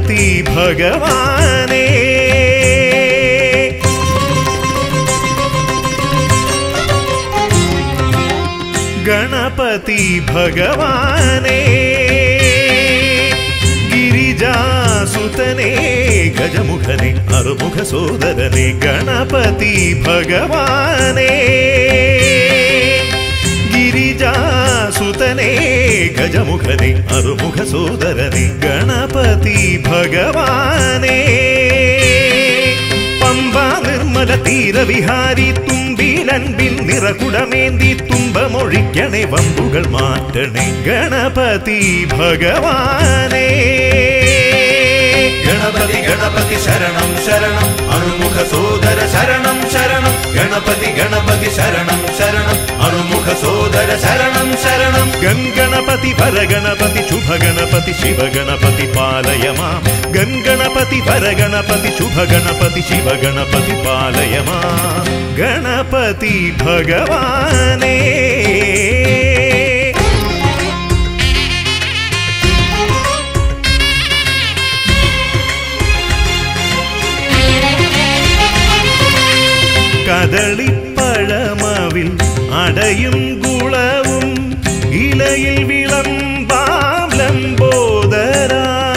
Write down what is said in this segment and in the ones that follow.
ഗണപതി ഭഗവാനേ ഗണപതി ഭഗവാനേ ഗിരിജാസുതനേ ഗജമുഖനെ അറുമുഖ സോദരനെ ഗണപതി ഭഗവാനേ ഗിരിജാസുതനേ ഗജമുഖനെ അറുമുഖ സോദരനെ ഗണപതി ഭഗവാനേ പമ്പ നിർമ്മല തീരവിഹാരി തുമ്പിലൻപിൽ നിറകുടമേന്തി തുമ്പമൊഴിക്കണേ വമ്പുകൾ മാറ്റണേ ഗണപതി ഭഗവാനേ ഗണപതി ഗണപതി ശരണം ശരണം അണുമുഖ സോദര ശരണം ശരണം ഗണപതി ഗണപതി ശരണം ശരണം അണുമുഖ സോദര ശരണം ശരണം ഗംഗണപതി പരഗണപതി ശുഭഗണപതി ശിവഗണപതി പാലയ മാം ഗംഗണപതി പരഗണപതി ശുഭഗണപതി ശിവഗണപതി പാലയ മാം ഗണപതി ഭഗവാനേ കദളിപ്പഴമവിൽ അടയും ഗുളവും ഇലയിൽ വിളമ്പാം ലംബോദര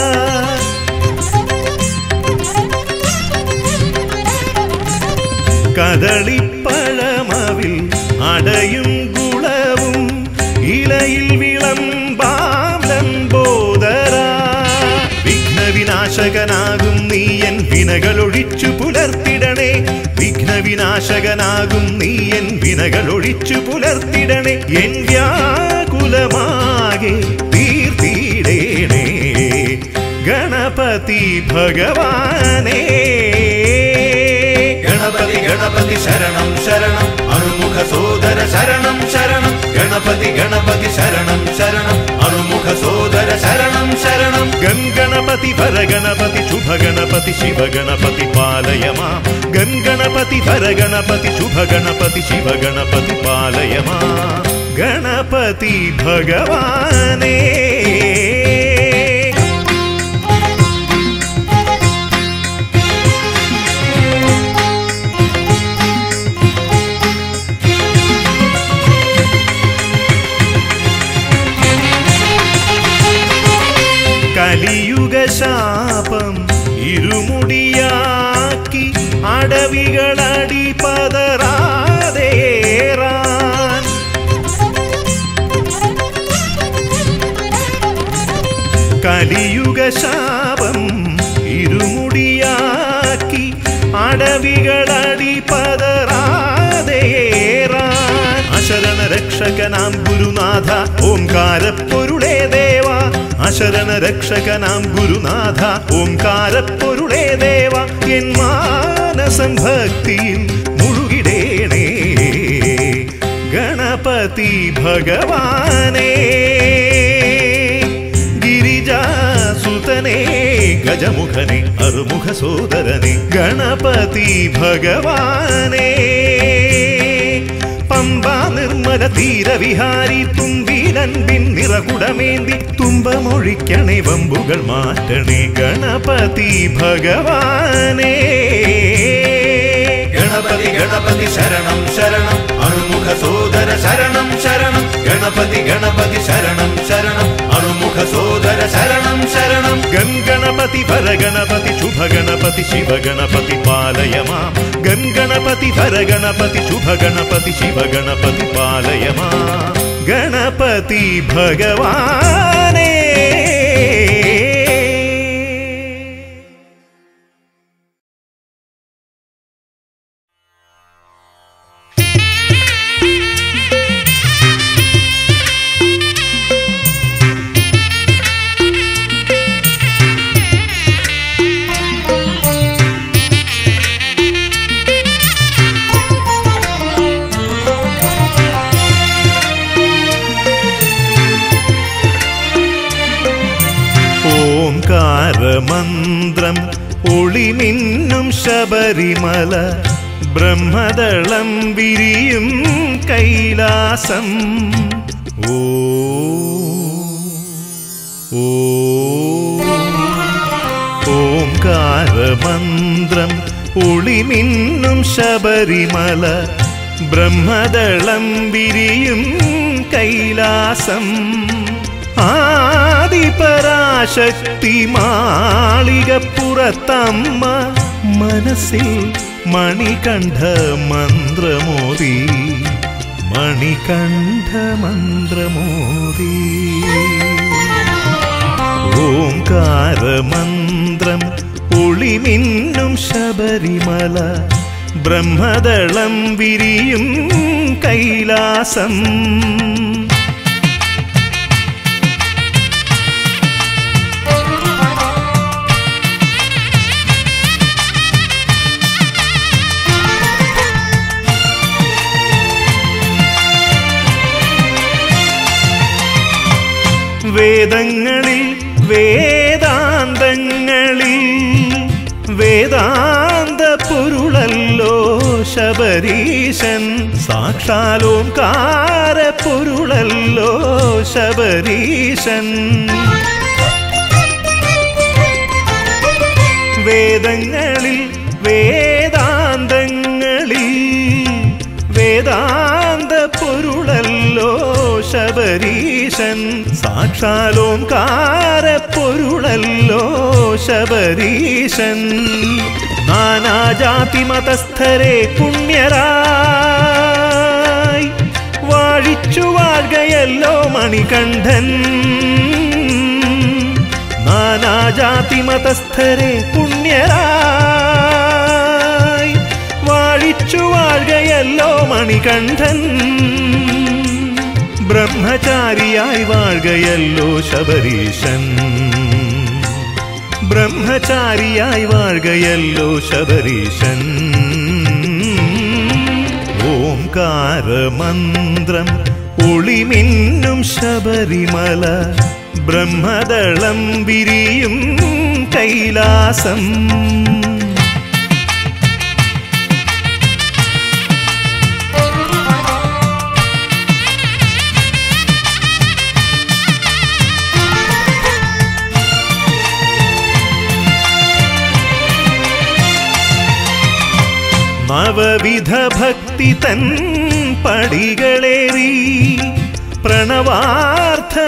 കദളിപ്പഴമവിൽ അടയും ഗുളവും ഇലയിൽ വിളമ്പാം ലംബോദര വിഘ്നവിനാശകനാകും നീയൻ വിനകളൊഴിച്ചു പുലർത്തിടണേ വിഘ്നവിനാശകനാകും നീയൻ വിനകളൊഴിച്ചു പുലർത്തിടണേ എൻ വ്യാകുലമാകെ തീർത്തിടേണേ ഗണപതി ഭഗവാനേ ഗണപതി ഗണപതി ശരണം ശരണം അണുമുഖ സോദര ശരണം ശരണം ഗണപതി ഗണപതി ശരണം ശരണം അണുമുഖ സോദര ശരണം ശരണം ഗംഗണപതി ഭരഗണപതി ശുഭഗണപതി ശിവഗണപതി പാലയ മാം ഗംഗണപതി ഭരഗണപതി ശുഭഗണപതി ശിവഗണപതി പാലയ മാം ഗണപതി ഭഗവാനേ കലിയുഗശാപം ഇരുമുടിയാക്കി അടവികളടി പതറാതേറാൻ കലിയുഗശാപം ഇരുമുടിയാക്കി അടവികളടി പതറാതേറാൻ അശരണ രക്ഷകനാം ഗുരുനാഥ ഓംകാരപ്പൊരുളേ ദേവ അശരണ രക്ഷകനാം ഗുരുനാഥ ഓംകാരപ്പൊരുളേ ദേവ എൻ മാനസം ഭക്തിയിൽ മുഴുകിടേണേ ഗണപതി ഭഗവാനേ ഗിരിജാസുതനേ ഗജമുഖനെ അറുമുഖ സോദരനെ ഗണപതി ഭഗവാനേ പമ്പ നിർമ്മല തീരവിഹാരി തുമ്പിലൻപിൻ നിറകുടമേന്തി തുമ്പമൊഴിക്കണേ വമ്പുകൾ മാറ്റണേ ഗണപതി ഭഗവാനേ ഗണപതി ഗണപതി ശരണം ശരണം അണുമുഖ സോദര ശരണം ശരണം ഗണപതി ഗണപതി ശരണം ശരണം അണുമുഖ സോദര ശരണം ശരണം ഗംഗണപതി ഭരഗണപതി ശുഭഗണപതി ശിവഗണപതി പാലയ മാം ഗംഗണപതി ഭരഗണപതി ശുഭഗണപതി ശിവഗണപതി പാലയ മാം ഗണപതി ഭഗവാനേ ഓംകാരമന്ത്രം ഒളിമിന്നും ശബരിമല ബ്രഹ്മദളം വിരിയും കൈലാസം ഓ ഓ ഓംകാരമന്ത്രം ഒളിമിന്നും ശബരിമല ബ്രഹ്മദളം വിരിയും കൈലാസം ആദിപരാശക്തി മാളികപ്പുറത്തമ്മ മനസ്സിൽ മണികണ്ഠ മന്ത്രമോദി മണികണ്ഠ മന്ത്രമോദി ഓംകാരമന്ത്രം ഒളിമിന്നും ശബരിമല ബ്രഹ്മദളം വിരിയും കൈലാസം വേദങ്ങളിൽ വേദാന്തങ്ങളിൽ വേദാന്ത പൊരുളല്ലോ ശബരീശൻ സാക്ഷാലോംകാര പൊരുളല്ലോ ശബരീശൻ വേദങ്ങളിൽ വേദാന്തങ്ങളിൽ വേദാന്ത പൊരുളല്ലോ ശബരീശൻ സാക്ഷാലോംകാര പൊരുളല്ലോ ശബരീശൻ നാനാജാതി മതസ്ഥരെ പുണ്യരായി വാഴിച്ചു വാഴുകയല്ലോ മണികണ്ഠൻ നാനാജാതി മതസ്ഥരെ പുണ്യരായി വാഴിച്ചു വാഴുകയല്ലോ മണികണ്ഠൻ ബ്രഹ്മചാരിയായി വാഴുകയല്ലോ ശബരീശൻ ബ്രഹ്മചാരിയായി വാഴുകയല്ലോ ശബരീശൻ ഓംകാരമന്ത്രം ഒളിമിന്നും ശബരിമല ബ്രഹ്മദളം വിരിയും കൈലാസം നവവിധ ഭക്തി തൻ പടികളേറി പ്രണവാർത്ഥ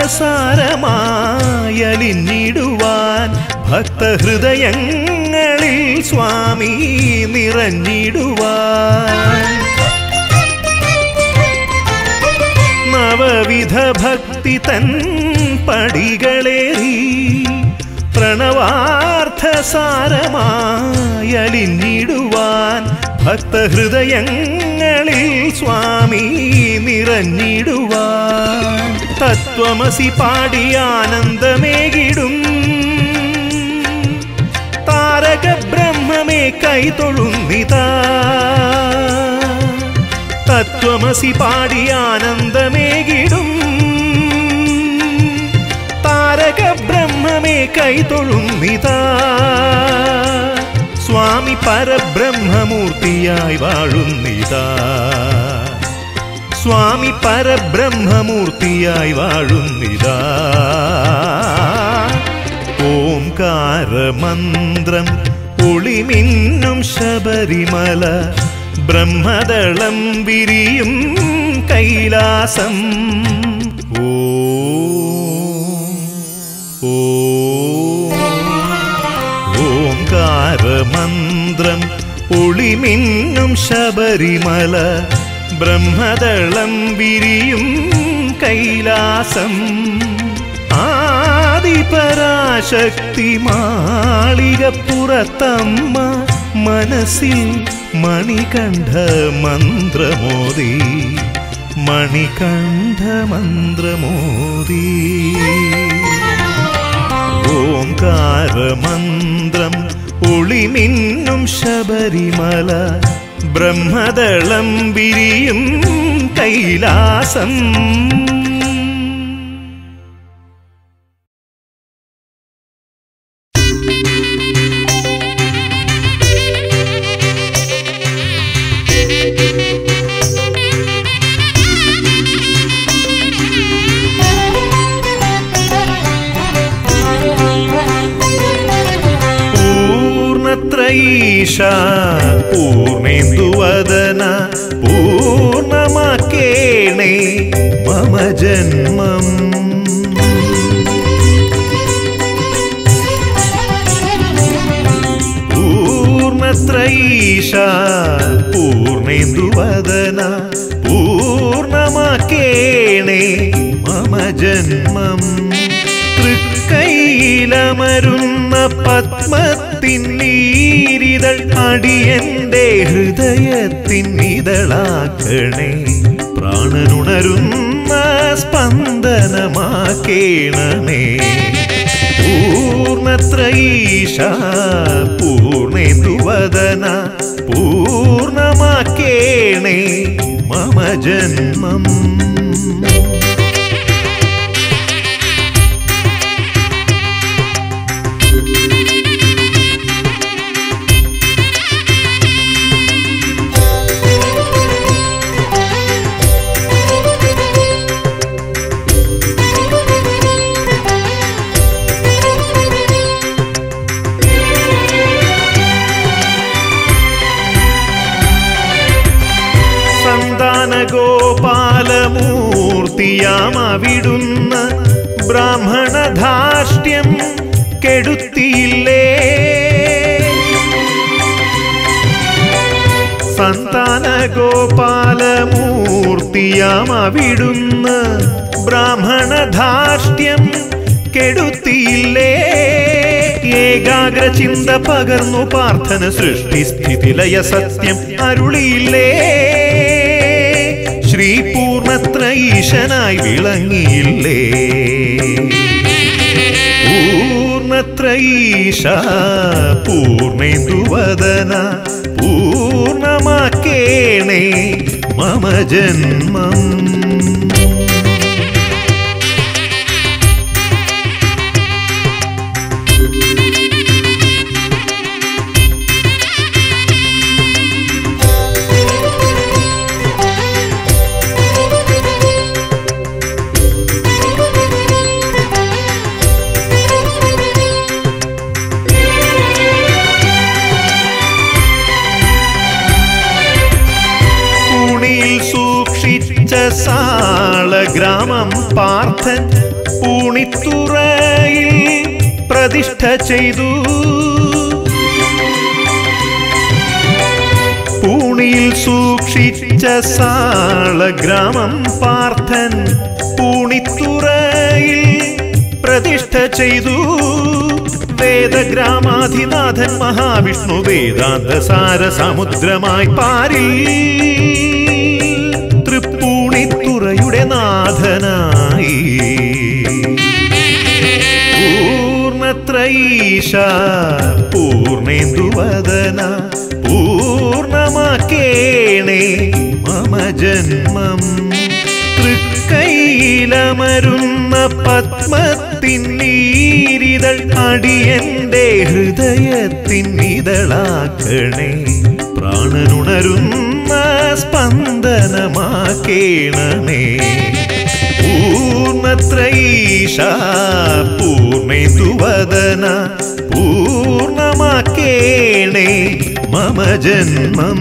സാരമായലിഞ്ഞിടുവാൻ ഭക്തഹൃദയങ്ങളിൽ സ്വാമി നിറഞ്ഞിടുവാൻ നവവിധ ഭക്തി തൻ പടികളേറി പ്രണവാർത്ഥ സാരമായലിഞ്ഞിടുവാൻ ഭക്തഹൃദയങ്ങളിൽ സ്വാമി നിറഞ്ഞിടുവാൻ തത്വമസി പാടി ആനന്ദമേകിടും താരക ബ്രഹ്മമേ കൈതൊഴുന്നിതാ തത്വമസി പാടി ആനന്ദമേകിടും താരക ബ്രഹ്മമേ കൈതൊഴുന്നിതാ സ്വാമി പരബ്രഹ്മമൂർത്തിയായി വാഴുന്നിതാ സ്വാമി പരബ്രഹ്മമൂർത്തിയായി വാഴുന്നിതാ ഓംകാരമന്ത്രം ഒളിമിന്നും ശബരിമല ബ്രഹ്മദളം വിരിയും കൈലാസം ഓം ഓം ഓംകാരമന്ത്രം ഒളിമിന്നും ശബരിമല ബ്രഹ്മദളം വിരിയും കൈലാസം ആദിപരാശക്തി മാളികപ്പുറത്തമ്മ മനസ്സിൽ മണികണ്ഠ മന്ത്രമോദി മണികണ്ഠ മന്ത്രമോദി ഓംകാരമന്ത്രം ഒളിമിന്നും ശബരിമല ബ്രഹ്മദളം വിരിയും കൈലാസം പൂർണത്രയീശ പൂർണേന്ദുവദന പൂർണമാക്കേണേ മമ ജന്മം പൂർണത്രയീശ പൂർണേന്ദുവദന പൂർണമാക്കേണേ മമ ജന്മം തൃക്കൈലമരുന്ന പത്മത്തിൻ നീരിതൾ അടിയന്റെ ഹൃദയത്തിൻ ഇതളാക്കണേ പ്രാണനുണരുന്ന സ്പന്ദനമാക്കേണമേ പൂർണത്രയീശ പൂർണേന്ദുവദന പൂർണമാക്കേണേ മമ ജന്മം സന്താന ഗോപാലമൂർത്തിയാം അവിടുന്ന് ബ്രാഹ്മണധാർഷ്ട്യം കെടുത്തിയില്ലേ സന്താന ഗോപാലമൂർത്തിയാം അവിടുന്ന് ബ്രാഹ്മണധാർഷ്ട്യം കെടുത്തിയില്ലേ ഏകാഗ്ര ചിന്ത പകർന്നു പാർത്ഥന സൃഷ്ടി സ്ഥിതിലയ സത്യം അരുളിയില്ലേ ശ്രീ പൂർണത്രയീശനായി വിളങ്ങിയില്ലേ പൂർണത്രയീശ പൂർണേന്ദുവദന പൂർണമാക്കേണേ മമ ജന്മം പൂണിയിൽ സൂക്ഷിച്ച സാളഗ്രാമം പാർത്ഥൻ പൂണിത്തുറയിൽ പ്രതിഷ്ഠ ചെയ്തു പൂണിയിൽ സൂക്ഷിച്ച സാളഗ്രാമം പാർത്ഥൻ പൂണിത്തുറയിൽ പ്രതിഷ്ഠ ചെയ്തു വേദഗ്രാമാധിനാഥൻ മഹാവിഷ്ണു വേദാന്ത സാര സമുദ്രമായി പാരിൽ തൃപ്പൂണിത്തുറയുടെ നാഥനായി പൂർണത്രയീശ പൂർണേന്ദുവദന പൂർണമാക്കേണേ മമ ജന്മം തൃക്കൈലമരുന്ന പത്മത്തിൻ നീരിതൾ അടിയന്റെ ഹൃദയത്തിൻ ഇതളാക്കണേ പ്രാണനുണരുന്ന സ്പന്ദനമാക്കേണമേ പൂർണത്രയീശ പൂർണേന്ദുവദന പൂർണമാക്കേണേ മമ ജന്മം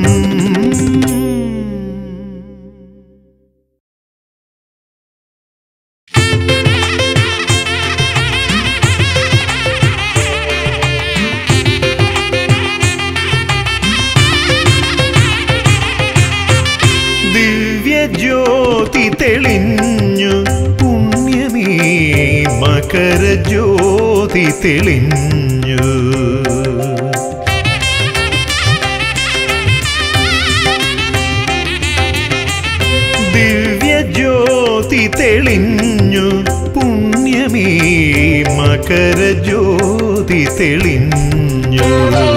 ദിവ്യജ്യോതി തെളിഞ്ഞു പുണ്യമേ മകരജ്യോതി തെളിഞ്ഞു ദിവ്യജ്യോതി തെളിഞ്ഞു പുണ്യമേ മകരജ്യോതി തെളിഞ്ഞു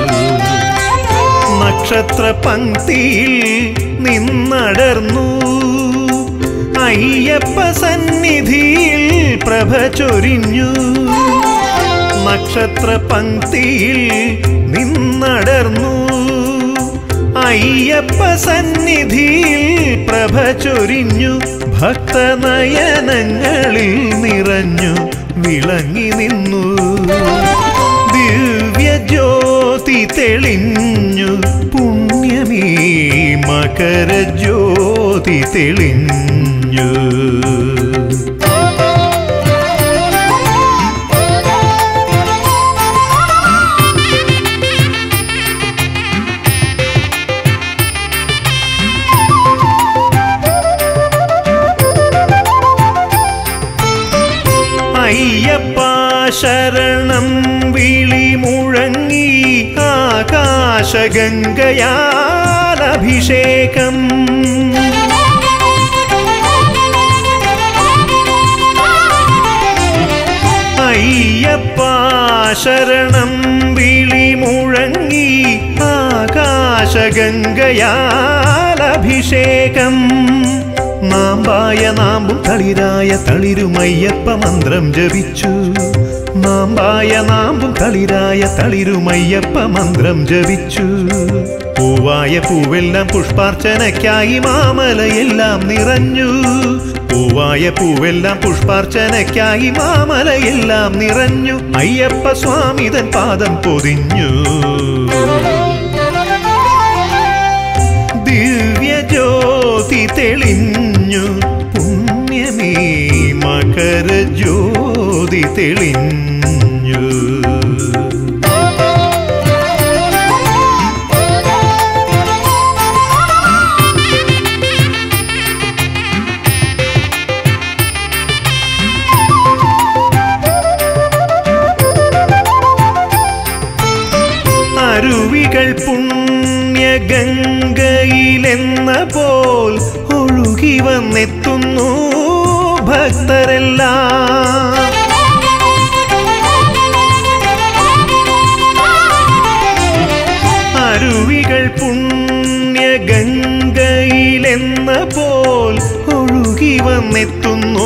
നക്ഷത്ര പങ്ക്തിയിൽ നിന്നടർന്നു അയ്യപ്പ സന്നിധിയിൽ പ്രഭ ചൊരിഞ്ഞു നക്ഷത്ര പങ്ക്തിയിൽ നിന്നടർന്നു അയ്യപ്പ സന്നിധിയിൽ പ്രഭ ചൊരിഞ്ഞു ഭക്തനയനങ്ങളിൽ നിറഞ്ഞു വിളങ്ങി നിന്നു ദിവ്യജ്യോതി മകരജ്യോതി തെളിഞ്ഞു പുണ്യമേ മകരജ്യോതി തെളിഞ്ഞു അയ്യപ്പ ശരണം വിളി മുഴങ്ങി ആകാശഗംഗയാലഭിഷേകം അയ്യപ്പ ശരണം വിളി മുഴങ്ങി ആകാശഗംഗയാലഭിഷേകം നാമ്പായ നാമ്പും തളിരായ തളിരുമയ്യപ്പ മന്ത്രം ജപിച്ചു നാമ്പായ നാമ്പും തളിരായ തളിരുമയ്യപ്പ മന്ത്രം ജപിച്ചു പൂവായ പൂവെല്ലാം പുഷ്പാർച്ചനയ്ക്കായി മാമലയെല്ലാം നിറഞ്ഞു പൂവായ പൂവെല്ലാം പുഷ്പാർച്ചനയ്ക്കായി മാമലയെല്ലാം നിറഞ്ഞു അയ്യപ്പ സ്വാമിതൻ പാദം പൊതിഞ്ഞു ദിവ്യജ്യോതി തെളിഞ്ഞു പുണ്യമേ മകരജ്യോതി തെളിഞ്ഞു അരുവികൾ പുണ്യഗംഗയിലെന്ന പോൽ ഒഴുകി വന്നെത്തുന്നു ഭക്തരെല്ലാം അരുവികൾ പുണ്യഗംഗയിലെന്ന പോൽ ഒഴുകി വന്നെത്തുന്നു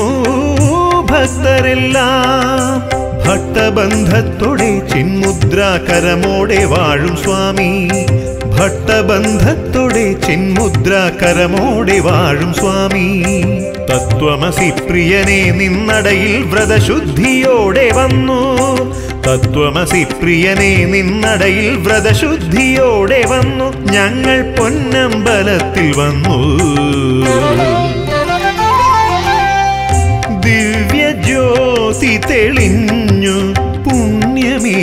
ഭക്തരെല്ലാം ഭട്ടബന്ധത്തോടെ ചിന്മുദ്രാകരമോടെ വാഴും സ്വാമി ഭട്ടബന്ധത്തോടെ ചിന്മുദ്രാകരമോടെ വാഴും സ്വാമി തത്വമസി പ്രിയനെ നിന്നടയിൽ വ്രതശുദ്ധിയോടെ വന്നു തത്വമസി പ്രിയനെ നിന്നടയിൽ വ്രതശുദ്ധിയോടെ വന്നു ഞങ്ങൾ പൊന്നമ്പലത്തിൽ വന്നു ദിവ്യജ്യോതി തെളിഞ്ഞു പുണ്യമേ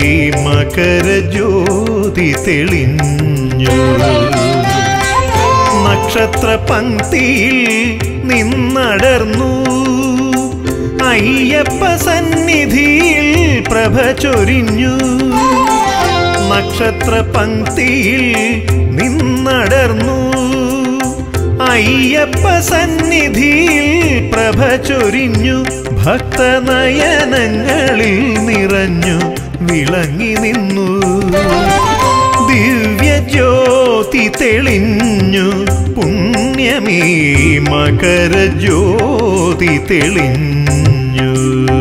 മകരജ്യോതി തെളിഞ്ഞു നക്ഷത്ര പങ്ക്തിയിൽ നിന്നടർന്നു അയ്യപ്പ സന്നിധിയിൽ പ്രഭ ചൊരിഞ്ഞു നക്ഷത്ര പങ്ക്തിയിൽ നിന്നടർന്നു അയ്യപ്പ സന്നിധിയിൽ പ്രഭ ചൊരിഞ്ഞു ഭക്തനയനങ്ങളിൽ നിറഞ്ഞു വിളങ്ങി നിന്നു ദിവ്യജ്യോതി തെളിഞ്ഞു പുണ്യമേ മകരജ്യോതി തെളിഞ്ഞു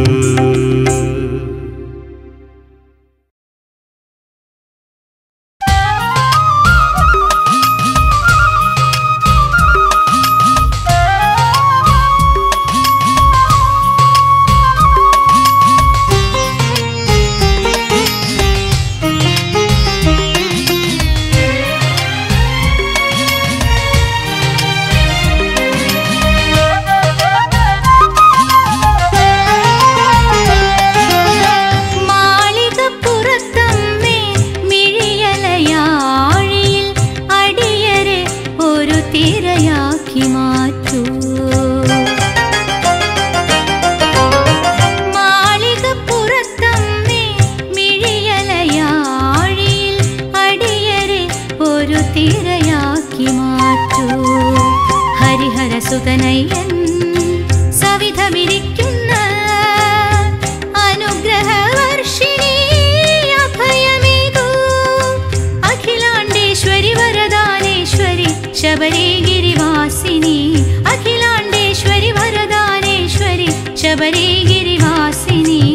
മാളികപ്പുറത്തമ്മേ മിഴിയലയാഴിയിൽ അടിയരെ ഒരു തിരയാക്കി മാറ്റൂ മാളികപ്പുറത്തമ്മേ മിഴിയലയാഴിയിൽ അടിയരെ ഒരു തിരയാക്കി മാറ്റൂ ഹരിഹരസുതനയ്യൻ സവിധമിരിക്കുന്ന അനുഗ്രഹവർഷിണി അഭയമേകൂ അഖിലാണ്ടേശ്വരി വരദാനേശ്വരി ശബരിഗിരിവാസിനി അഖിലാണ്ടേശ്വരി വരദാനേശ്വരി ശബരിഗിരിവാസിനി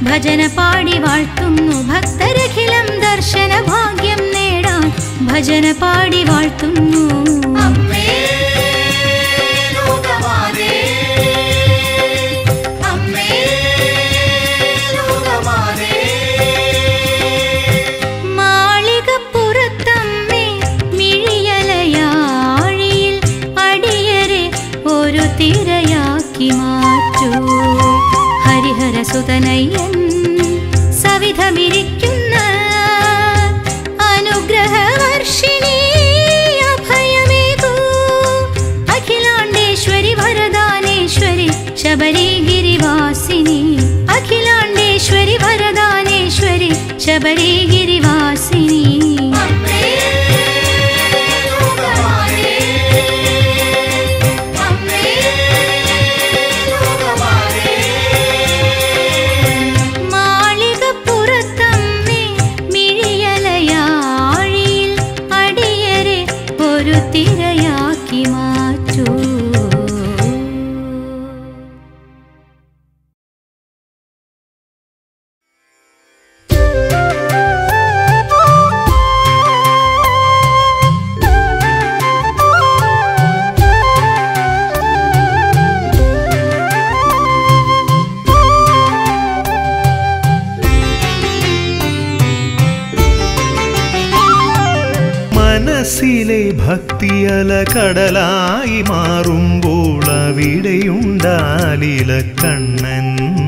ഭജന പാടി വാഴ്ത്തുന്നു ഭക്തരഖിലം ദർശന ഭാഗ്യം നേടാൻ ഭജന പാടി വാഴ്ത്തുന്നു അമ്മേ ലോകമാതേ അമ്മേ ലോകമാതേ മാളികപ്പുറത്തമ്മേ മിഴിയലയാഴിയിൽ അടിയരെ ഒരു തിരയാക്കി മാറ്റൂ ഹരിഹരസുതനയ്യൻ സവിധമിരിക്കുന്ന അനുഗ്രഹവർഷിണി അഭയമേകൂ അഖിലാണ്ടേശ്വരി വരദാനേശ്വരി ശബരിഗിരിവാസിനി അഖിലാണ്ടേശ്വരി വരദാനേശ്വരി ശബരിഗിരിവാസിനി അമ്മേ ലോകമാതേ അമ്മേ ലോകമാതേ മാളികപ്പുറത്തമ്മേ മിഴിയലയാഴിയിൽ അടിയരെ ഒരു തിരയാക്കി മാറ്റൂ മനസ്സിലെ ഭക്തിയല കടലായി മാറുമ്പോൾ അവിടെയുണ്ടാലില കണ്ണൻ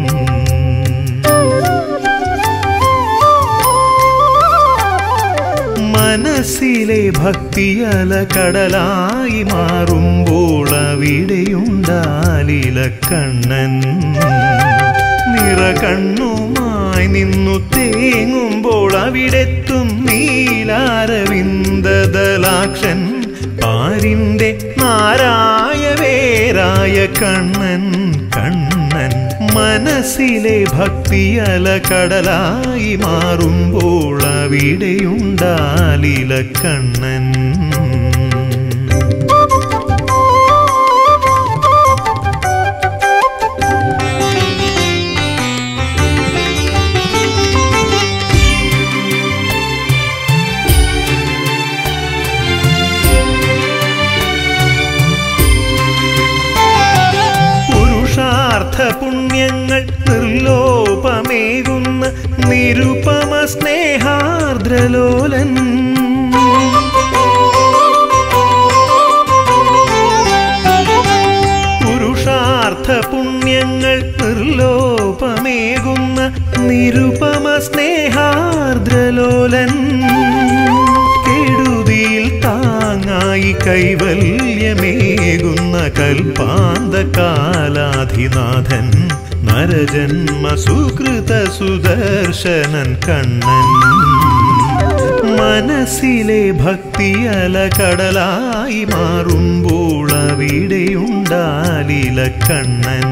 മനസ്സിലെ ഭക്തിയല കടലായി മാറുമ്പോൾ അവിടെയുണ്ടാലില കണ്ണൻ നിറകണ്ണുമായി നിന്നു തേങ്ങുമ്പോൾ അവിടെത്തും നീലാരവിന്ദദലാക്ഷൻ പാരിന്റെ നാരായ വേരായ കണ്ണൻ കണ്ണൻ മനസ്സിലെ ഭക്തിയല കടലായി മാറുമ്പോൾ അവിടെയുണ്ടാലില കണ്ണൻ പുരുഷാർത്ഥ പുണ്യങ്ങൾ നിർലോപമേകുന്ന നിരുപമ സ്നേഹാർദ്രലോലൻ പുരുഷാർത്ഥ പുണ്യങ്ങൾ നിർലോപമേകുന്ന നിരുപമ സ്നേഹാർദ്രലോലൻ കെടുതിയിൽ താങ്ങായി കൈവല്യമേകുന്ന കൽപ്പാന്ത കാലാധിനാഥൻ നരജന്മ സുകൃത സുദർശനൻ കണ്ണൻ മനസ്സിലെ ഭക്തിയല കടലായി മാറുമ്പോൾ അവിടെയുണ്ടാലില കണ്ണൻ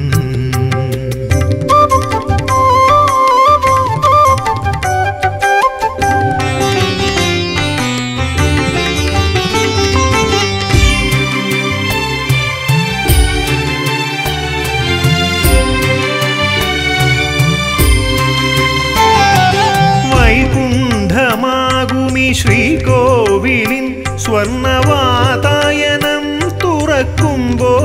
വൈകുണ്ഠമാകുമി ശ്രീകോവിലിൻ സ്വർണവാതായനം തുറക്കുമ്പോ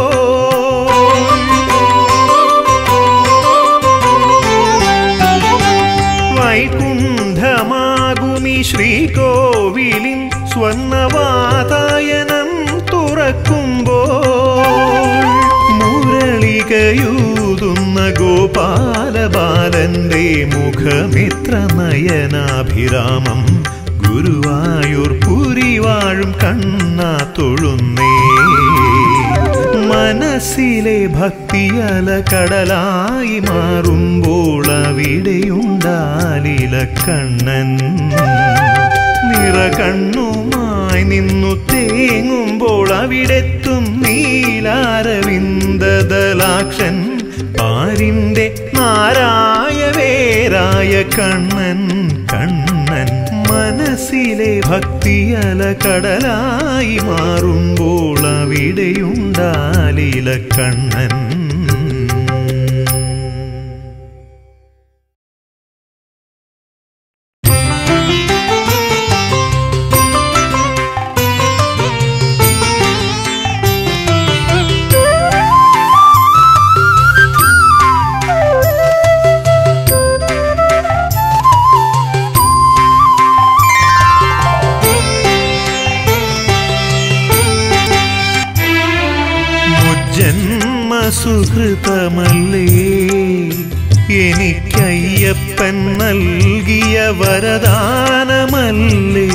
വൈകുണ്ഠമാകുമി ശ്രീകോവിലിൻ സ്വർണവാതായനം തുറക്കുമ്പോ മുരളികയൂതുന്ന ഗോപാലബാലന്റെ മുഖമിത്ര നയനാഭിരാമം ഗുരുവായൂർ പുരി വാഴും കണ്ണാ തൊഴുന്നേ മനസ്സിലെ ഭക്തിയല കടലായി മാറുമ്പോൾ അവിടെയുണ്ടാലില കണ്ണൻ നിറകണ്ണുമായി നിന്നു തേങ്ങുമ്പോൾ അവിടെത്തും നീലാരവിന്ദദലാക്ഷൻ പാരിന്റെ നാരായ വേരായ കണ്ണൻ കണ്ണൻ മനസ്സിലെ ഭക്തിയല കടലായി മാറുമ്പോൾ അവിടെയുണ്ടാലില കണ്ണൻ സുഹൃതമല്ലേ എനിക്കയ്യപ്പൻ നൽകിയ വരദാനമല്ലേ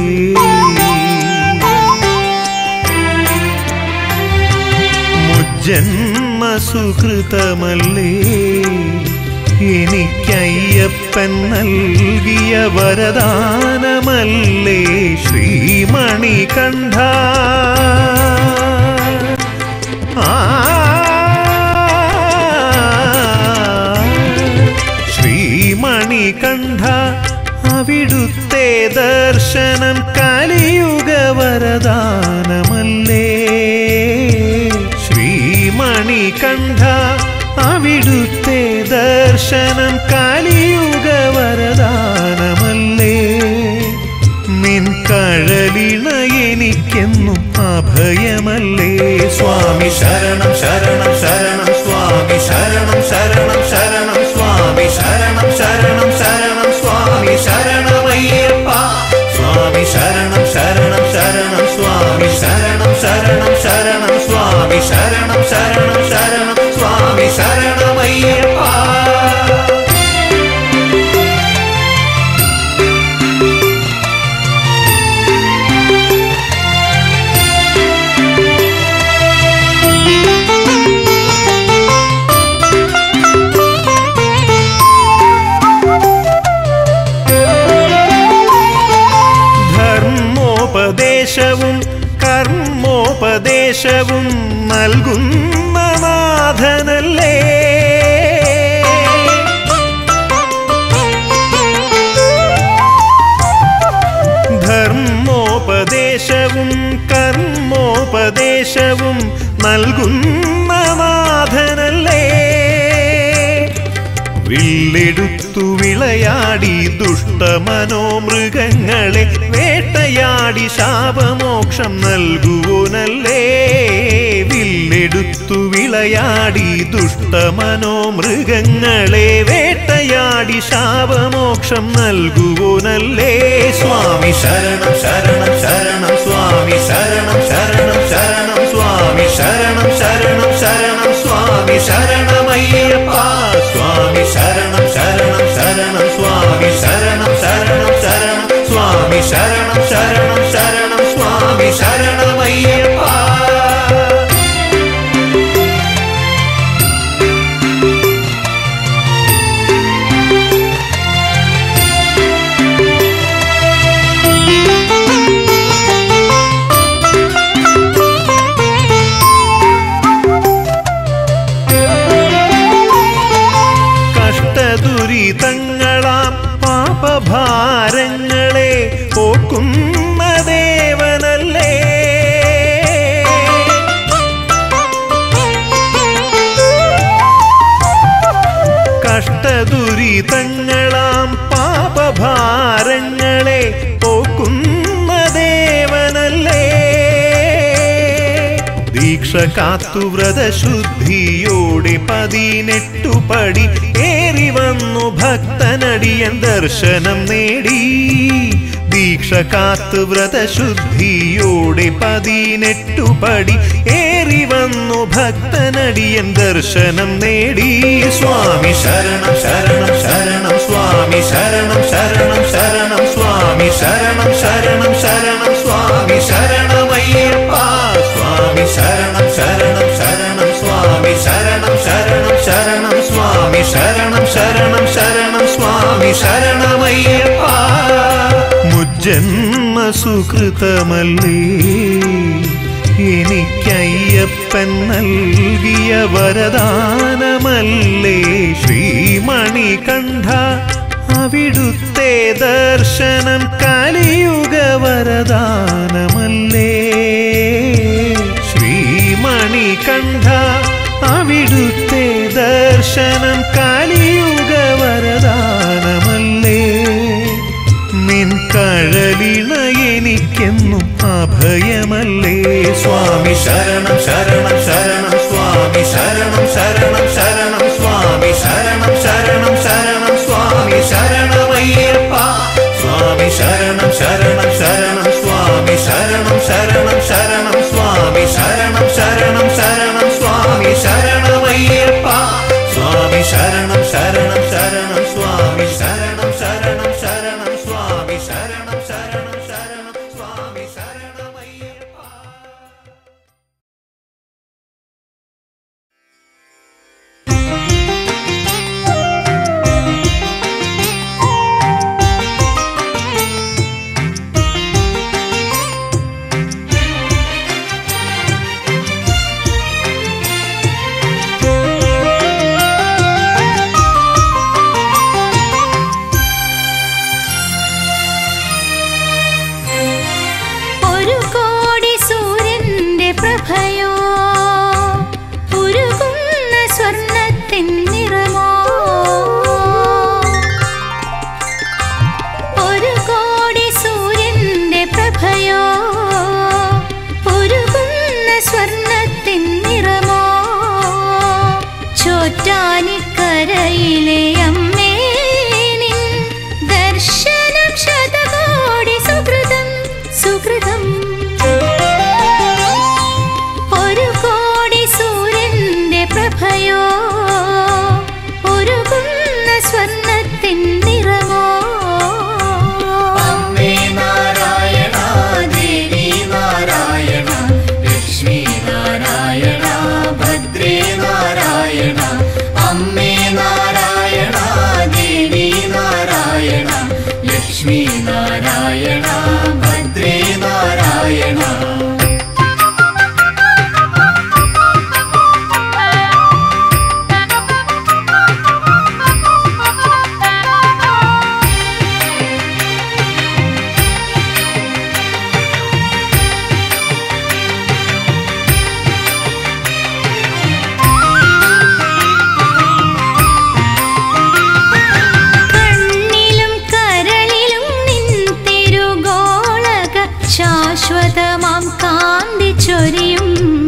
മുജ്ജന്മ സുഹൃതമല്ലേ എനിക്കയ്യപ്പൻ നൽകിയ വരദാനമല്ലേ ശ്രീമണി കണ്ഠ ശ്രീമണി കണ്ഠ അവിടുത്തെ ദർശനം കലിയുഗ വരദാനമല്ലേ ശ്രീമണി കണ്ഠ അവിടുത്തെ ദർശനം കലിയുഗ വരദാനമല്ലേ നിൻ കഴലിണ എനിക്കെന്നും അഭയമല്ലേ സ്വാമി ശരണം ശരണം ശരണം സ്വാമി ശരണം ശരണം ശരണം സ്വാമി ശരണം ശരണം ശരണം സ്വാമി ശരണമയ്യപ്പ സ്വാമി ശരണം ശരണം ശരണം സ്വാമി ശരണം ശരണം ശരണം സ്വാമി ശരണം ശരണം ശരണം സ്വാമി ശരണമയ്യപ്പ ധർമ്മോപദേശവും കർമ്മോപദേശവും നൽകുന്ന നാഥനല്ലേ ധർമ്മോപദേശവും കർമ്മോപദേശവും നൽകുന്ന നാഥനല്ലേ വില്ലെടുത്തു വിളയാടി ദുഷ്ടമനോമൃഗങ്ങളെ വേട്ടയാടി ശാപമോക്ഷം നൽകുവോനല്ലേ വില്ലെടുത്തു വിളയാടി ദുഷ്ടമനോമൃഗങ്ങളെ വേട്ടയാടി ശാപമോക്ഷം നൽകുവോനല്ലേ സ്വാമി ശരണം ശരണം ശരണം സ്വാമി ശരണം ശരണം ശരണം സ്വാമി ശരണം ശരണം ശരണം സ്വാമി ശരണമയ്യപ്പ സ്വാമി ശരണം ശരണം ശരണം സ്വാമി ശരണം ശരണം ശരണം സ്വാമി ശരണം ശരണം ശരണം സ്വാമി ശരണമയ്യപ്പ കഷ്ടദുരിതങ്ങളാം പാപഭാരങ്ങളെ പോക്കുന്ന ദേവനല്ലേ കഷ്ടദുരിതങ്ങളാം പാപഭാരങ്ങളെ പോക്കുന്ന ദേവനല്ലേ ദീക്ഷ കാത്തു വ്രതശുദ്ധിയോടെ പതിനെട്ടു പടി ഏറി വന്നു ഭക്തനടിയൻ ദർശനം നേടി ദീക്ഷ കാത്തു വ്രതശുദ്ധിയോടെ പതിനെട്ടു പടി ഏറി വന്നു ഭക്തനടിയൻ ദർശനം നേടി സ്വാമി ശരണം ശരണം ശരണം സ്വാമി ശരണം ശരണം ശരണം സ്വാമി ശരണം ശരണം ശരണം സ്വാമി ശരണമയ്യപ്പ സ്വാമി ശരണം ശരണം ശരണം സ്വാമി ശരണം ശരണം ശരണം സ്വാമി ശരണം ശരണം ശരണം സ്വാമി ശരണമയ്യപ്പ മുജ്ജന്മ സുകൃതമല്ലേ എനിക്കയ്യപ്പൻ നൽകിയ വരദാനമല്ലേ ശ്രീമണി കണ്ഠ അവിടുത്തെ ദർശനം കലിയുഗ വരദാനമല്ലേ ശ്രീമണി കണ്ഠ അവിടുത്തെ ദർശനം കലിയുഗ വരദാനമല്ലേ നിൻ കഴലിണ എനിക്കെന്നും അഭയമല്ലേ സ്വാമി ശരണം ശരണം ശരണം സ്വാമി ശരണം ശരണം ശരണം സ്വാമി ശരണം ശരണം ശരണം സ്വാമി ശരണമയ്യപ്പ സ്വാമി ശരണം ശരണം ശരണം സ്വാമി ശരണം ശരണം ശരണം സ്വാമി ശരണം ശരണം ശരണം സ്വാമി ശരണമയ്യപ്പ ചോറ്റാനിക്കരയിലെ അമ്മേ നിൻ ദർശനം ശതകോടി സുഹൃതം സുഹൃതം ഒരു കോടി സൂര്യന്റെ പ്രഭയോ ഒരുകുന്ന സ്വർണത്തിൻ നിറമോ അമ്മേ നാരായണ ദേവി നാരായണ ലക്ഷ്മി നാരായണ ഭദ്രേ നാരായണ അമ്മേ നാരായണ ദേവി നാരായണ ലക്ഷ്മി നാരായണ ഭദ്രേ നാരായണ കണ്ണിലും കരളിലും നിൻ തിരുഗോളക ശാശ്വതമാം കാന്തി ചൊരിയും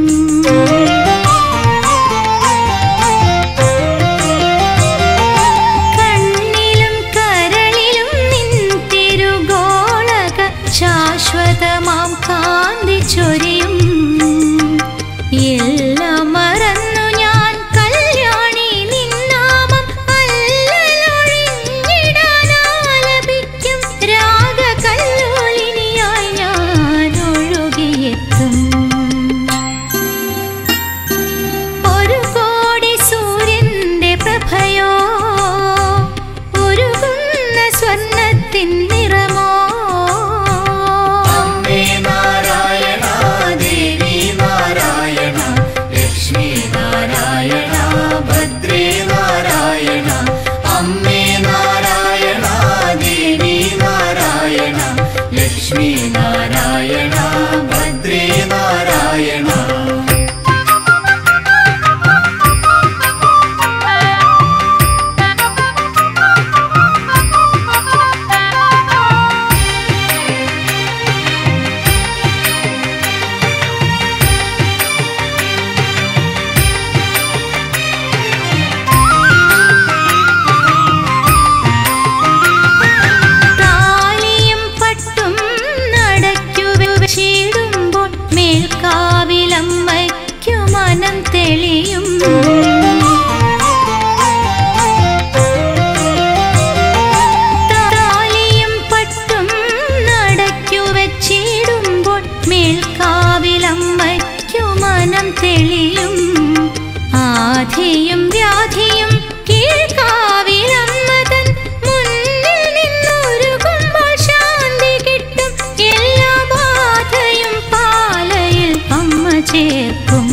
കണ്ണിലും കരളിലും നിൻ തിരുഗോളക ശാശ്വതമാം കാന്തി ചൊരിയും എല്ലാം മറന്നു ഞാൻ കല്യാണി നിന്നാമം അല്ലലൊഴിഞ്ഞിടാനാലപിക്കും രാഗകല്ലോലിനിയായി ഞാൻ ഒഴുകിയെത്തും ഒരു കോടി സൂര്യന്റെ പ്രഭയോ ഒരുകുന്ന സ്വർണത്തിൻ നിറമോ അമ്മേ നാരായണ ദേവി നാരായണ ലക്ഷ്മി നാരായണ ഭദ്രേ നാരായണ അമ്മേ നാരായണ ദേവി നാരായണ ലക്ഷ്മി നാരായണ ഭദ്രേ നാരായണ താലിയും പട്ടും നടക്കു വെച്ചിടുമ്പോൾ മേൽക്കാവിലമ്മയ്ക്കു മനം തെളിയും താലിയും പട്ടും നടക്കു വെച്ചിടുമ്പോൾ മേൽക്കാവിലമ്മയ്ക്കു മനം തെളിയും ആധിയും വ്യാധിയും കീഴ്ക്കാവിലമ്മതൻ മുന്നിൽ നിന്നൊരുകുമ്പോൾ ശാന്തി കിട്ടും എല്ലാ ബാധയും പാലയിൽ അമ്മ ചേർക്കും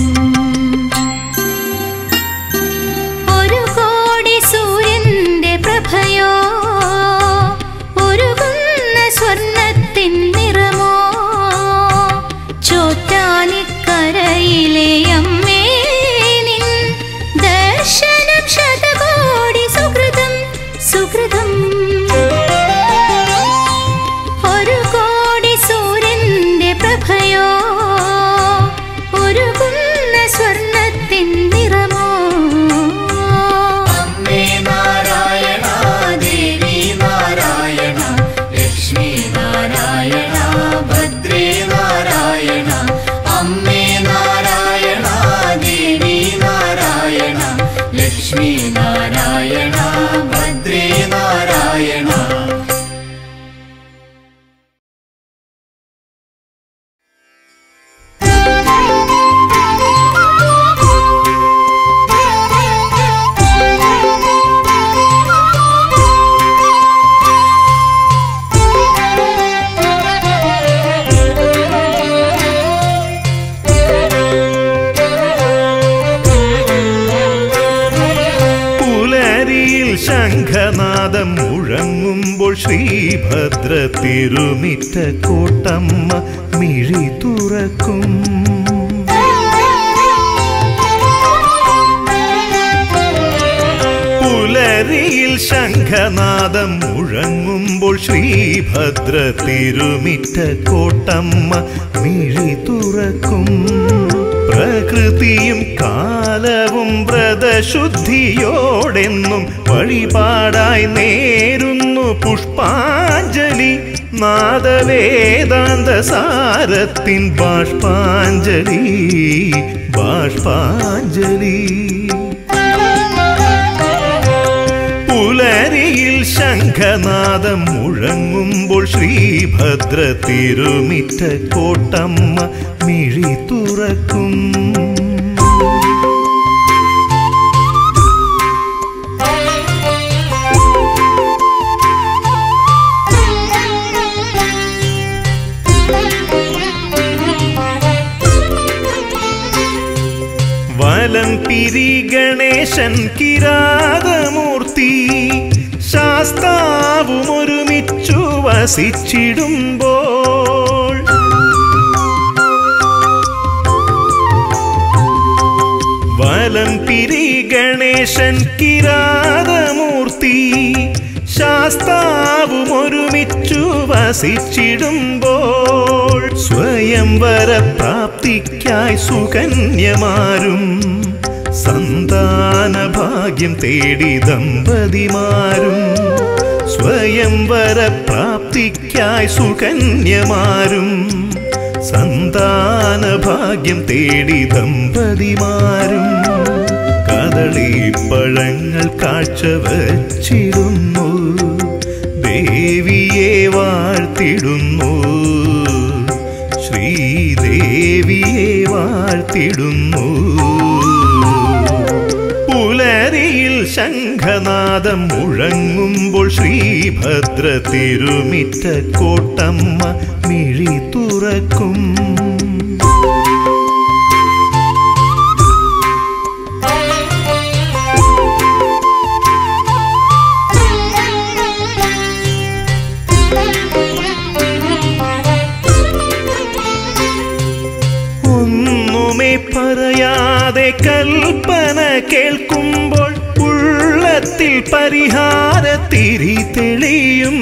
ഒരു കോടി സൂര്യന്റെ പ്രഭയോ ഒരുകുന്ന സ്വർണത്തിൻ നിറമോ ചോറ്റാനിക്കരയിലെ അമ്മേ നിൻ ദർശനം ശതകോടി സുഹൃതം സുഹൃതം ഒരു കോടി സൂര്യന്റെ പ്രഭയോ ഒരുകുന്ന സ്വർണത്തിൻ നിറമോ അമ്മേ നാരായണ ദേവി നാരായണ ലക്ഷ്മി നാരായണ ഭദ്രേ നാരായണ അമ്മേ നാരായണ ദേവി നാരായണ ലക്ഷ്മി നാരായണ ഭദ്രേ നാരായണ പുലരിയിൽ ശംഖനാദം മുഴങ്ങുമ്പോൾ ശ്രീഭദ്ര തിരുമിറ്റ കോട്ടമ്മ മിഴി തുറക്കും പുലരിയിൽ ശംഖനാദം മുഴങ്ങുമ്പോൾ ശ്രീഭദ്ര തിരുമിറ്റ കോട്ടമ്മ മിഴി തുറക്കും പ്രകൃതിയും കാലവും വ്രതശുദ്ധിയോടെന്നും വഴിപാടായി നേരുന്നു പുഷ്പാഞ്ജലി നാദവേദാന്ത സാരത്തിൻ ബാഷ്പാഞ്ജലി ബാഷ്പാഞ്ജലി പുലരിയിൽ ശംഖനാദം മുഴങ്ങുമ്പോൾ ശ്രീഭദ്ര തിരുമിറ്റ കോട്ടമ്മ മിഴി തുറക്കും വലം പിരി ഗണേശൻ കിരാതമൂർത്തി ശാസ്താവും ഒരുമിച്ചു വസിച്ചിടുമ്പോൾ വലം പിരി ഗണേശൻ കിരാതമൂർത്തി ശാസ്താവും ഒരുമിച്ചു വസിച്ചിടുമ്പോൾ സ്വയംവര പ്രാപ്തിക്കായി സുകന്യമാരും സന്താന ഭാഗ്യം തേടി ദമ്പതിമാരും സ്വയംവര പ്രാപ്തിക്കായി സുകന്യമാരും സന്താന ഭാഗ്യം തേടി ദമ്പതിമാരും കദളി പഴങ്ങൾ കാഴ്ച വച്ചിടുന്നു ദേവിയെ വാഴ്ത്തിടുന്നു ശ്രീദേവിയെ വാഴ്ത്തിടുന്നു പുലരിയിൽ ശംഖനാദം മുഴങ്ങുമ്പോൾ ശ്രീഭദ്ര തിരുമിറ്റ കോട്ടമ്മ മിഴി തുറക്കും ഒന്നുമേ പറയാതെ കൽപ്പന കേൾക്കുമ്പോൾ ഉള്ളത്തിൽ പരിഹാര തിരി തെളിയും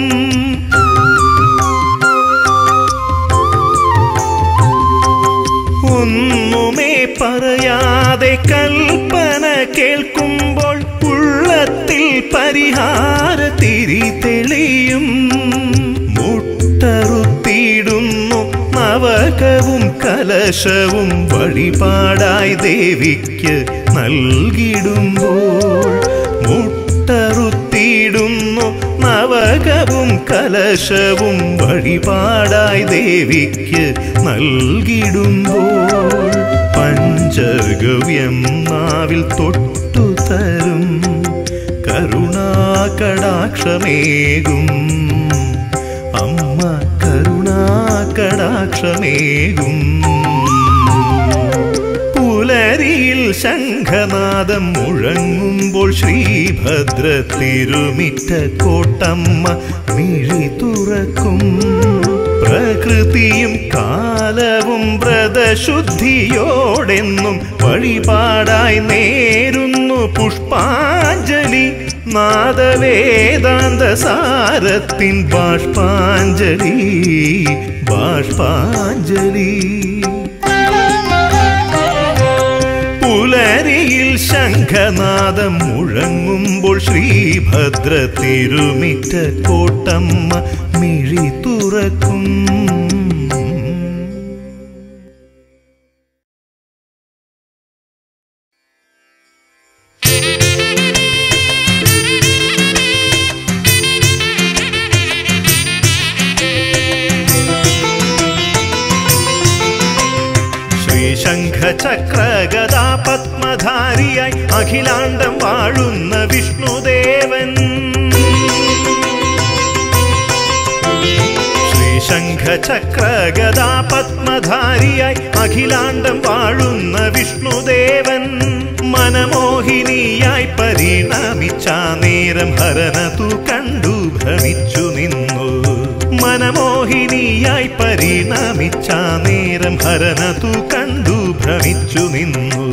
ഒന്നുമേ പറയാതെ കൽപ്പന കേൾക്കുമ്പോൾ ഉള്ളത്തിൽ പരിഹാര തിരി തെളിയും മുട്ടറുത്തിയിടുന്നു നവകവും കലശവും വഴിപാടായി ദേവിക്ക് നൽകിടുമ്പോൾ മുട്ടറുത്തിയിടുന്നു നവകവും കലശവും വഴിപാടായി ദേവിക്ക് നൽകിടുമ്പോൾ പഞ്ചഗവ്യം നാവിൽ തൊട്ടു തരും കരുണാകടാക്ഷമേകും അമ്മ കരുണാകടാക്ഷമേകും പുലരിയിൽ ശംഖനാദം മുഴങ്ങുമ്പോൾ ശ്രീഭദ്ര തിരുമിറ്റ കോട്ടമ്മ മിഴി തുറക്കും പ്രകൃതിയും കാലവും വ്രതശുദ്ധിയോടെന്നും വഴിപാടായി നേരുന്നു പുഷ്പാഞ്ജലി നാദവേദാന്ത സാരത്തിൻ ബാഷ്പാഞ്ജലി ബാഷ്പാഞ്ജലി പുലരിയിൽ ശംഖനാദം മുഴങ്ങുമ്പോൾ ശ്രീഭദ്ര തിരുമിറ്റ കോട്ടമ്മ മിഴി തുറക്കും ശ്രീശംഖചക്രഗദാ പത്മധാരിയായി അഖിലാണ്ടം വാഴുന്ന വിഷ്ണുദേവൻ ശ്രീശംഖചക്രഗദാ പത്മധാരിയായി അഖിലാണ്ടം വാഴുന്ന വിഷ്ണുദേവൻ മനമോഹിനിയായി പരിണമിച്ച നേരം ഹരനതു കണ്ടു ഭ്രമിച്ചു നിന്നു മനമോഹിനിയായി പരിണമിച്ച നേരം ഹരനതു കണ്ടു ഭ്രമിച്ചു നിന്നു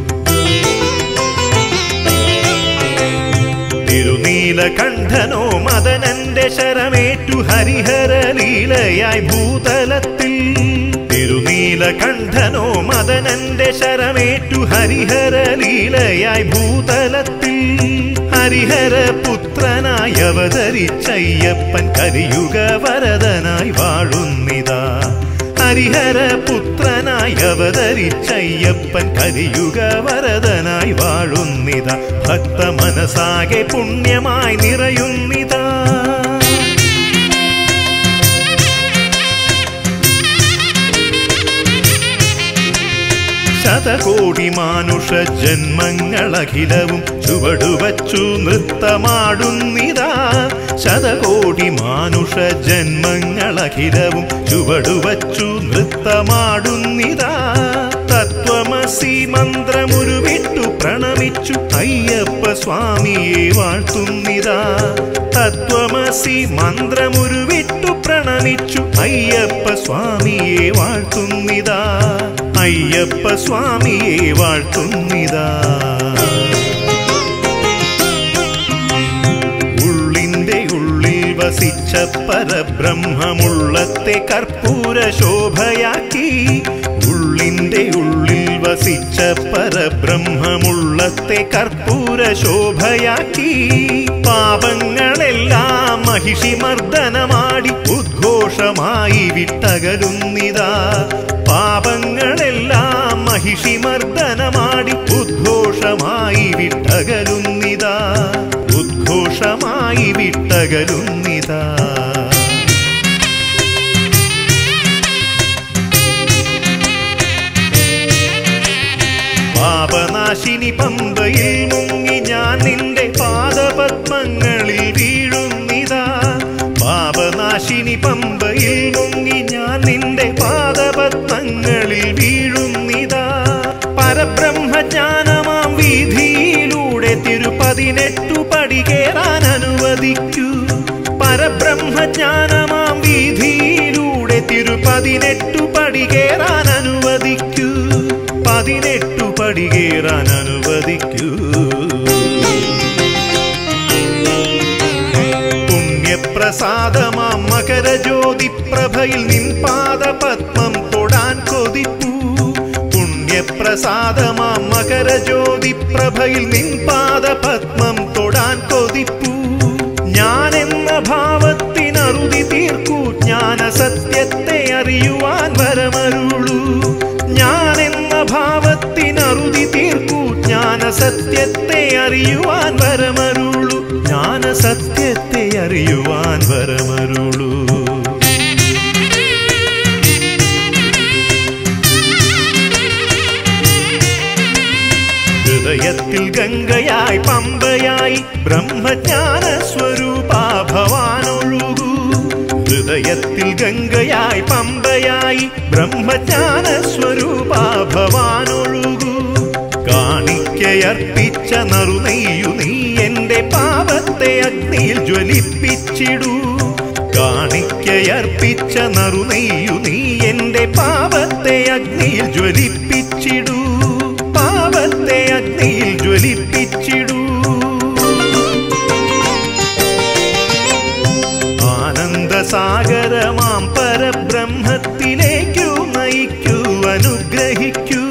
തിരുനീലകണ്ഠനോ മദനന്റെ ശരമേറ്റു ഹരിഹര ലീലയായി ഭൂതലത്തിൽ തിരുനീല നീലകണ്ഠനോ മദനന്റെ ശരമേറ്റു ഹരിഹര ലീലയായി ഭൂതലത്തിൽ ഹരിഹര പുത്രനായി അവതരിച്ചയ്യപ്പൻ കലിയുഗ വരദനായി വാഴുന്നിതാ ഹരിഹര പുത്രനായി അവതരിച്ചയ്യപ്പൻ കലിയുഗ വരദനായി വാഴുന്നിതാ ഭക്ത മനസാകെ പുണ്യമായി നിറയുന്നിതാ ശതകോടി മാനുഷ ജന്മങ്ങളഖിലവും ചുവടുവച്ചു നൃത്തമാടുന്നിതാ ശതകോടി മാനുഷ ജന്മങ്ങളഖിലവും ചുവടുവച്ചു നൃത്തമാടുന്നിതാ തത്വമസി മന്ത്രമുരുവിട്ടു പ്രണമിച്ചു അയ്യപ്പ സ്വാമിയെ വാഴ്ത്തുന്നിതാ തത്വമസി മന്ത്രമുരുവിട്ടു പ്രണമിച്ചു അയ്യപ്പ സ്വാമിയെ വാഴ്ത്തുന്നിതാ അയ്യപ്പ സ്വാമിയെ വാഴ്ത്തുന്നിതാ ഉള്ളിന്റെ ഉള്ളിൽ വസിച്ച പരബ്രഹ്മമുള്ളത്തെ കർപ്പൂര ശോഭയാക്കി ഉള്ളിന്റെ ഉള്ളിൽ വസിച്ച പരബ്രഹ്മമുള്ളത്തെ കർപ്പൂര ശോഭയാക്കി പാപങ്ങളെല്ലാം മഹിഷിമർദ്ദനമാടി ഉദ്ഘോഷമായി വിട്ടകലുന്നിതാ പാപങ്ങളെല്ലാം മഹിഷിമർദ്ദനമാടി ഉദ്ഘോഷമായി വിട്ടകലുന്നിതാ ഉദ്ഘോഷമായി വിട്ടകലുന്നിതാ പാപനാശിനി പമ്പയിൽ മുങ്ങി ഞാൻ നിന്റെ പാദപത്മങ്ങളിൽ വീഴുന്നിതാ പാപനാശിനി പമ്പയിൽ മുങ്ങി ഞാൻ നിന്റെ പാദപത്മങ്ങളിൽ വീഴുന്നിതാ പരബ്രഹ്മജ്ഞാനമാം വീതിയിലൂടെ തിരുപതിനെട്ടു പടി കേറാൻ അനുവദിക്കൂ പരബ്രഹ്മജ്ഞാനമാം വീതിയിലൂടെ തിരുപതിനെട്ടു പടി കേറാൻ അനുവദിക്കൂ പതിനെട്ടു പടി കേറാൻ അനുവദിക്കൂ പുണ്യപ്രസാദമാം മകരജ്യോതി പ്രഭയിൽ നിൻ പാദപത്മം തൊടാൻ കൊതിപ്പൂ പുണ്യപ്രസാദമാം മകരജ്യോതി പ്രഭയിൽ നിൻ പാദപത്മം തൊടാൻ കൊതിപ്പൂ ഞാൻ എന്ന ഭാവത്തിനറുതി തീർക്കൂ ജ്ഞാന സത്യത്തെ അറിയുവാൻ വരമരുളൂ ഞാൻ എന്ന ഭാവത്തിനറുതി തീർക്കൂ ജ്ഞാന സത്യത്തെ അറിയുവാൻ വരമരുളൂ ജ്ഞാന സത്യത്തെ അറിയുവാൻ വരമരുളൂ ഹൃദയത്തിൽ ഗംഗയായി പമ്പയായി ബ്രഹ്മജ്ഞാന സ്വരൂപാ ഭവാനൊഴുകൂ ഹൃദയത്തിൽ ഗംഗയായി പമ്പയായി ബ്രഹ്മജ്ഞാന സ്വരൂപാ ഭവാനൊഴുകൂ കാണിക്കയർപ്പിച്ച നറുനെയ്യു നീ എന്റെ പാപത്തെ അഗ്നിയിൽ ജ്വലിപ്പിച്ചിടൂ കാണിക്കയർപ്പിച്ച നറുനെയ്യു നീ എന്റെ പാപത്തെ അഗ്നിയിൽ ജ്വലിപ്പിച്ചിടൂ പാപത്തെ അഗ്നിയിൽ ജ്വലിപ്പിച്ചിടൂ ആനന്ദസാഗരമാം പരബ്രഹ്മത്തിലേക്കു നയിക്കൂ അനുഗ്രഹിക്കൂ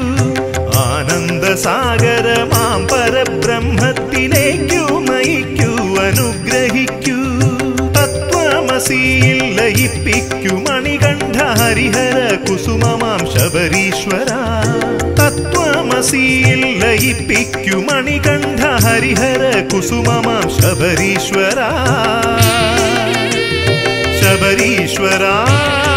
ആനന്ദസാഗരമാം പരബ്രഹ്മത്തിലേക്കു നയിക്കൂ അനുഗ്രഹിക്കൂ തത്വമസിയിൽ ലയിപ്പിക്കൂ മണികണ്ഠ ഹരിഹര കുസുമമാം ശബരീശ്വര തത്വമസിയിൽ ലയിപ്പിക്കൂ മണികണ്ഠ ഹരിഹര കുസുമമാം ശബരീശ്വര ശബരീശ്വര